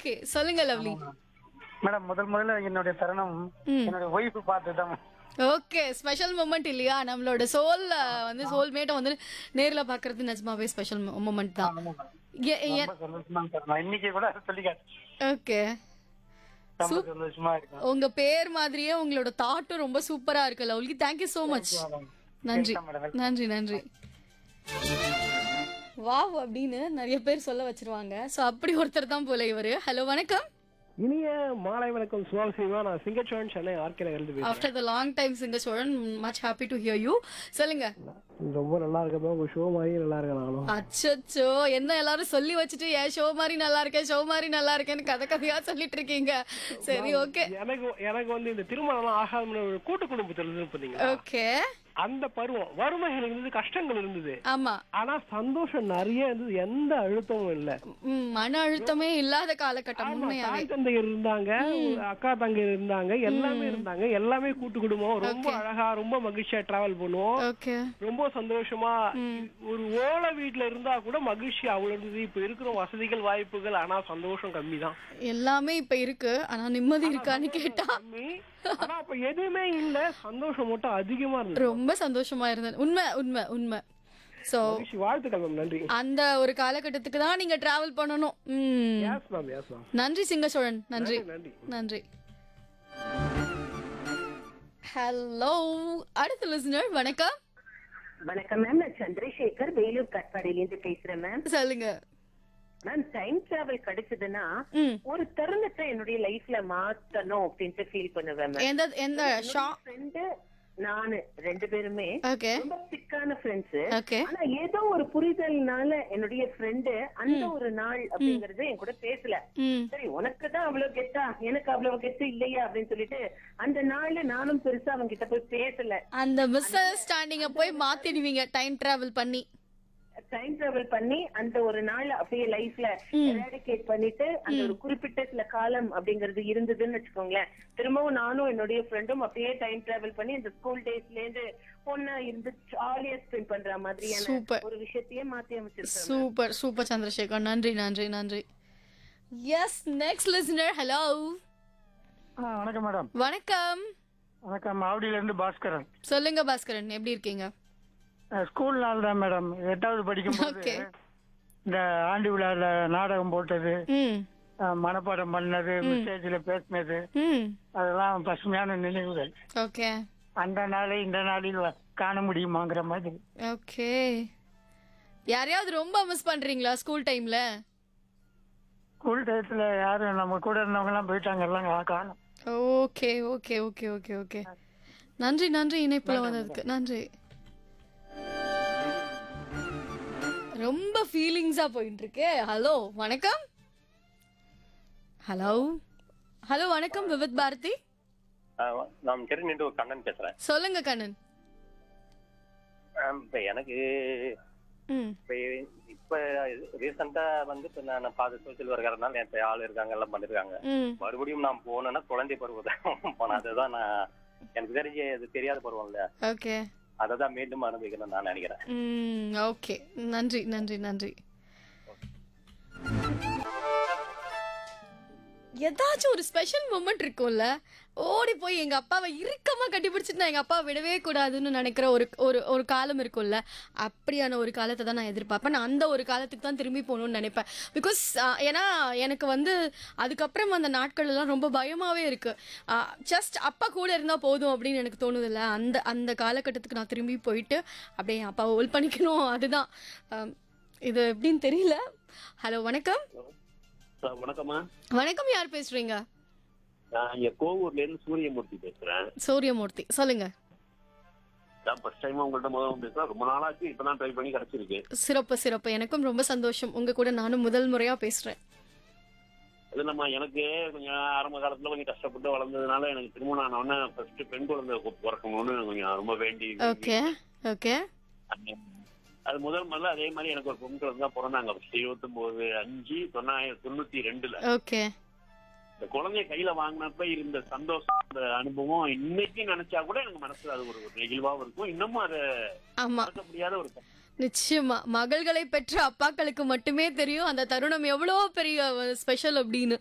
Okay சொல்லுங்க lovely madam முதல் முதல்ல என்னுடைய தருணம் ம். என்னுடைய ஒய்ஃப் பார்த்து தான் ஓகே ஸ்பெஷல் மூமெண்ட் இல்லையா நம்மளோட சோல் வந்து சோல் மேட்டை வந்து நேர்ல பாக்குறது நிஜமாவே ஸ்பெஷல் மூமெண்ட் தான் ஏ- ஏ- ரொம்ப சந்தோஷமா சார் நான் இன்னைக்கு கூட சொல்லிக்காட்டு ஓகே ரொம்ப சந்தோஷமா இருக்கும் உங்க பேர் மாதிரியே உங்களோட தாட்டும் ரொம்ப சூப்பரா இருக்கு லவ்லி தேங்க்யூ so மச் நன்றி madam. நன்றி நன்றி வாவ் அப்படின்னு நிறைய பேர் சொல்ல வச்சிருவாங்க சோ அப்படி ஒருத்தர் தான் போல இவரு ஹலோ வணக்கம் இனிய மாலை வணக்கம் சுவாமி சிவா நான் சிங்கச்சோழன் சென்னை ஆர்கே நகர்ந்து பேசுறேன் ஆஃப்டர் த லாங் டைம் சிங்க சோழன் much happy to hear you சொல்லுங்க ரொம்ப நல்லா இருக்கேன் உங்க ஷோ மாதிரி நல்லா இருக்கேன் நானும் அச்சச்சோ என்ன எல்லாரும் சொல்லி வச்சுட்டு ஏன் ஷோ மாதிரி நல்லா இருக்கேன் ஷோ மாதிரி நல்லா இருக்கேன்னு கதை கதையா சொல்லிட்டு இருக்கீங்க சரி ஓகே எனக்கு எனக்கு வந்து இந்த திருமணம் ஆகாத ஒரு கூட்டு குடும்பத்துல இருந்து பாத்தீங்களா ஓகே அந்த பருவம் வறுமைகள் இருந்தது கஷ்டங்கள் இருந்தது ஆமா ஆனா சந்தோஷம் நிறைய இருந்தது எந்த அழுத்தமும் இல்ல ம், மன அழுத்தமே இல்லாத காலகட்டம் ஆமா, உண்மையாவே தாய் தந்தையர் இருந்தாங்க ஒரு அக்கா தங்கை இருந்தாங்க எல்லாமே இருந்தாங்க எல்லாமே கூட்டு குடும்பம் ரொம்ப அழகா ரொம்ப மகிழ்ச்சியா டிராவல் பண்ணுவோம் ஓகே ரொம்ப சந்தோஷமா ஒரு ஓலை வீட்ல இருந்தா கூட மகிழ்ச்சி அவ்வளவு இருந்தது இப்ப இருக்கிற வசதிகள் வாய்ப்புகள் ஆனா சந்தோஷம் கம்மி தான் எல்லாமே இப்ப இருக்கு ஆனா நிம்மதி இருக்கான்னு கேட்டா கம்மி ஆனா அப்ப எதுவுமே இல்ல சந்தோஷம் மட்டும் அதிகமா இருந்தது ரொம்ப சந்தோஷமா இருந்தது உண்மை உண்மை உண்மை சோ மகிழ்ச்சி வாழ்த்துக்கள் மேம் நன்றி அந்த ஒரு காலகட்டத்துக்கு தான் நீங்க டிராவல் பண்ணணும் ம். எஸ் மேம் எஸ் மேம் நன்றி சிங்க சோழன் நன்றி நன்றி நன்றி ஹலோ அடுத்த லிசனர் வணக்கம் வணக்கம் மேம் நான் சந்திரசேகர் வேலூர் கட்பாடியிலேருந்து பேசுறேன் மேம் சொல்லுங்க மேம் டைம் டிராவல் கிடைச்சதுன்னா ம் ஒரு தருணத்தை என்னுடைய லைஃப்ல மாத்தணும் அப்படின்ட்டு ஃபீல் பண்ணுவேன் மேம் எந்த எந்த ஷா ஃப்ரெண்டு நானு ரெண்டு பேருமே ஓகே ரொம்ப திக்கான ஃப்ரெண்ட்ஸ் ஓகே ஆனா ஏதோ ஒரு புரிதல்னால என்னுடைய ஃப்ரெண்டு அந்த ஒரு நாள் அப்படிங்கறது என் கூட பேசல ம் சரி உனக்கு தான் அவ்வளவு கெத்தா எனக்கு அவ்வளவு கெத்து இல்லையா அப்படின்னு சொல்லிட்டு அந்த நாள்ல நானும் பெருசா அவங்க கிட்ட போய் பேசல அந்த மிஸ் அண்டர்ஸ்டாண்டிங்க போய் மாத்திடுவீங்க டைம் டிராவல் பண்ணி டைம் டிராவல் பண்ணி அந்த ஒரு நாள் அப்படியே லைஃப்ல எராடிகேட் பண்ணிட்டு அந்த ஒரு குறிப்பிட்ட சில காலம் அப்படிங்கறது இருந்ததுன்னு வச்சுக்கோங்களேன் திரும்பவும் நானும் என்னுடைய ஃப்ரெண்டும் அப்படியே டைம் டிராவல் பண்ணி இந்த ஸ்கூல் டேஸ்ல இருந்து ஒன்னா இருந்து ஜாலியா ஸ்பெண்ட் பண்ற மாதிரியான Super. ஒரு விஷயத்தையே மாத்தி அமைச்சிருக்கேன் சூப்பர் சூப்பர் சந்திரசேகர் நன்றி நன்றி நன்றி எஸ் நெக்ஸ்ட் லிசனர் ஹலோ ஆ, வணக்கம் மேடம் வணக்கம் வணக்கம் மாவடியில இருந்து பாஸ்கரன் சொல்லுங்க பாஸ்கரன் எப்படி இருக்கீங்க அஹ், ஸ்கூல் நாள் தான் மேடம் எட்டாவது படிக்கும்போது Okay. இந்த ஆண்டு விழால நாடகம் போட்டது ம் அஹ், மனப்பாடம் பண்ணது ஸ்டேஜ்ல பேசினது ம் அதெல்லாம் பசுமையான நினைவுகள் ஓகே அந்த நாளை இந்த நாளில் வ- காண முடியுமாங்கிற மாதிரி ஓகே யாரையாவது ரொம்ப மிஸ் பண்றீங்களா ஸ்கூல் டைம்ல ஸ்கூல் டயத்துல யாரும் நம்ம கூட இருந்தவங்க எல்லாம் போயிட்டாங்க எல்லாம் கா- காணோம் okay okay okay okay okay நன்றி நன்றி இணைப்புல வந்ததுக்கு நன்றி ரொம்ப ஃபீலிங்ஸா போயிட்டு இருக்கு ஹலோ வணக்கம் ஹலோ ஹலோ வணக்கம் விவித் பாரதி ஆஹ் நான் திருநின்று ஒரு கண்ணன் பேசுறேன் சொல்லுங்க கண்ணன் ஆஹ் இப்ப எனக்கு ம் இப்ப இப்ப ரீசெண்டா வந்து இப்ப நான் பாத சோசியல் ஒர்க்கறதுனால என் ஆள் இருக்காங்க எல்லாம் பண்ணிருக்காங்க ம் மறுபடியும் நான் போனேன்னா குழந்தை பருவம் போனேன் அதுதான் நான் எனக்கு தெரிஞ்ச இது தெரியாத பருவம் இல்ல ஓகே அதை தான் மீண்டும் அனுபவிக்கணும்னு நான் நினைக்கிறேன் ம் ஓகே நன்றி நன்றி நன்றி ஏதாச்சும் ஒரு ஸ்பெஷல் மூமெண்ட் இருக்கும்ல ஓடி போய் எங்க அப்பாவை இறுக்கமா கட்டிப்பிடிச்சிட்டு நான் எங்க அப்பா விடவே கூடாதுன்னு நினைக்கிற ஒரு ஒரு ஒரு காலம் இருக்கும்ல அப்படியான ஒரு காலத்தை தான் நான் எதிர்பார்ப்பேன் நான் அந்த ஒரு காலத்துக்கு தான் திரும்பி போகணும்னு நினைப்பேன் பிகாஸ் ஏன்னா எனக்கு வந்து அதுக்கப்புறம் அந்த நாட்கள் எல்லாம் ரொம்ப பயமாவே இருக்கு ஜஸ்ட் அப்பா கூட இருந்தா போதும் அப்படின்னு எனக்கு தோணுதில்ல அந்த அந்த காலகட்டத்துக்கு நான் திரும்பி போயிட்டு அப்படியே என் அப்பாவை ஓல் பண்ணிக்கணும் அதுதான் ஆம், இது எப்படின்னு தெரியல ஹலோ வணக்கம் சார் வணக்கம்மா வணக்கம் யார் பேசுறீங்க நான் இங்க கோவூர்ல இருந்து சூரியமூர்த்தி பேசுறேன் சூரியமூர்த்தி சொல்லுங்க நான் ஃபர்ஸ்ட் டைம் உங்கள்ட்ட முதல்ல பேசுறேன் ரொம்ப நாளாச்சு இப்பதான் ட்ரை பண்ணி கிடைச்சிருக்கு சிறப்பு சிறப்பு எனக்கும் ரொம்ப சந்தோஷம் உங்க கூட நானும் முதல் முறையா பேசுறேன் அது நம்ம எனக்கு கொஞ்சம் ஆரம்ப காலத்துல கொஞ்சம் கஷ்டப்பட்டு வளர்ந்ததுனால எனக்கு திருமணம் ஆன உடனே ஃபர்ஸ்ட் பெண் குழந்தை பிறக்கணும்னு கொஞ்சம் ரொம்ப வேண்டி ஓகே ஓகே அது முதல் முதல்ல அதே மாதிரி எனக்கு ஒரு பெண் குழந்தை தான் பிறந்தாங்க இருபத்தி ஒன்பது அஞ்சு தொள்ளாயிரத்தி தொண்ணூத்தி ரெண்டுல ஓகே இந்த குழந்தைய கையில வாங்கினப்ப இருந்த சந்தோஷம் அந்த அனுபவம் இன்னைக்கு நினைச்சா கூட எனக்கு மனசுல அது ஒரு ஒரு நெகிழ்வாவும் இருக்கும் இன்னமும் அதை ஆமா மறக்க முடியாத ஒரு நிச்சயமா மகள்களை பெற்ற அப்பாக்களுக்கு மட்டுமே தெரியும் அந்த தருணம் எவ்வளோ பெரிய ஸ்பெஷல் அப்படின்னு